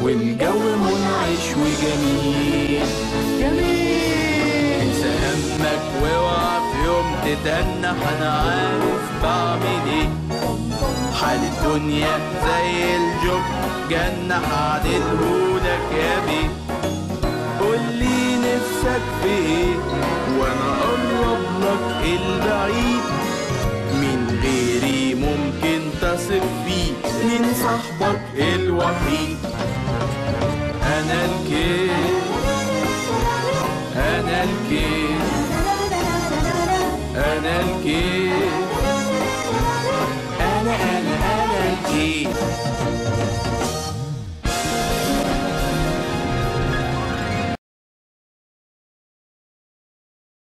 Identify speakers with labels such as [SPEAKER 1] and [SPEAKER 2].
[SPEAKER 1] والجو منعش وجميل جميل انسى همك واوعى في يوم تتنح انا عارف بعمل ايه حال الدنيا زي الجب جنة هعدلهولك يا بيه قولي نفسك في ايه وانا اقرب لك البعيد من غيري ممكن تثق فيه من صاحبك الوحيد انا الكيف انا الكيف انا الكيف انا انا انا الكيف